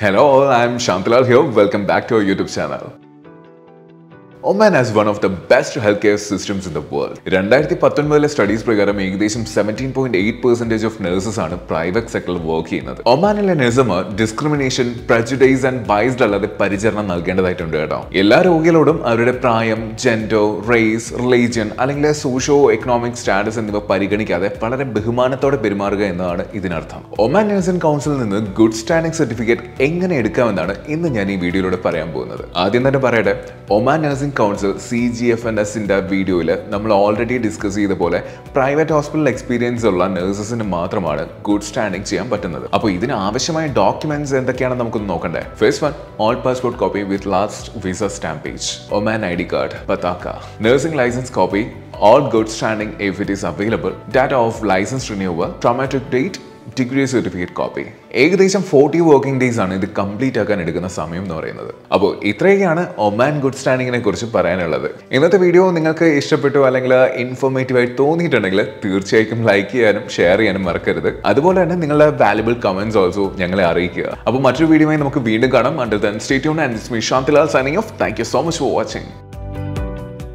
Hello, all, I'm Shantilal here. Welcome back to our YouTube channel. Oman has one of the best health care systems in the world രണ്ടായിരത്തി പത്തൊൻപതിലെ studies പ്രകാരം ഏകദേശം seventeen point eight percentage of nurses ആണ് private സെക്ടറിൽ work ചെയ്യുന്നത് ഒമാനിലെ നഴ്സമാർ discrimination prejudice and biased അല്ലാതെ പരിചരണം നൽകേണ്ടതായിട്ടുണ്ട് കേട്ടോ എല്ലാ രോഗികളോടും അവരുടെ പ്രായം ജെൻഡോ റേസ് റിലീജിയൻ അല്ലെങ്കിൽ സോഷ്യോ എക്കണോമിക് സ്റ്റാറ്റസ് എന്നിവ പരിഗണിക്കാതെ വളരെ ബഹുമാനത്തോടെ പെരുമാറുക എന്നതാണ് ഇതിനർത്ഥം ഒമാൻ നഴ്സിംഗ് കൗൺസിലിൽ നിന്ന് ഗുഡ് സ്റ്റാൻഡിംഗ് സർട്ടിഫിക്കറ്റ് എങ്ങനെ എടുക്കാമെന്നാണ് ഇന്ന് ഞാൻ ഈ വീഡിയോയിലൂടെ പറയാൻ പോകുന്നത് ആദ്യം തന്നെ പറയട്ടെ Oman nursing council C G F N എസിന്റെ വീഡിയോയിൽ നമ്മൾ ഓൾറെഡി ഡിസ്കസ് ചെയ്ത പോലെ പ്രൈവറ്റ് ഹോസ്പിറ്റൽ എക്സ്പീരിയൻസ് ഉള്ള നഴ്സസിന് മാത്രമാണ് ഗുഡ് സ്റ്റാൻഡിംഗ് ചെയ്യാൻ പറ്റുന്നത് അപ്പോൾ ഇതിന് ആവശ്യമായ ഡോക്യുമെന്റ്സ് എന്തൊക്കെയാണെന്ന് നമുക്കൊന്ന് നോക്കണ്ടേ first one all passport copy with last visa stamp page Oman I D card പതാക്ക nursing licence copy all good standing if it is available, data of license renewal, traumatic date, degree certificate copy ഏകദേശം forty working days ആണ് ഇത് complete ആക്കാൻ എടുക്കുന്ന സമയം എന്ന് പറയുന്നത് അപ്പോൾ ഇത്രയൊക്കെയാണ് ഒമാൻ ഗുഡ് സ്റ്റാൻഡിങ്ങിനെ കുറിച്ച് പറയാനുള്ളത് ഇന്നത്തെ വീഡിയോ നിങ്ങൾക്ക് ഇഷ്ടപ്പെട്ടു അല്ലെങ്കിൽ ഇൻഫോർമേറ്റീവ് ആയിട്ട് തോന്നിയിട്ടുണ്ടെങ്കിൽ തീർച്ചയായും ലൈക്ക് ചെയ്യാനും ഷെയർ ചെയ്യാനും മറക്കരുത് അതുപോലെ തന്നെ നിങ്ങളുടെ വാല്യുബിൾ കമന്റ്സ് ഓൾസോ ഞങ്ങളെ അറിയിക്കുക അപ്പോൾ മറ്റൊരു വീഡിയോയുമായി നമുക്ക് വീണ്ടും കാണാം until then stay tune and it's me Shantilal signing off thank you so much for watching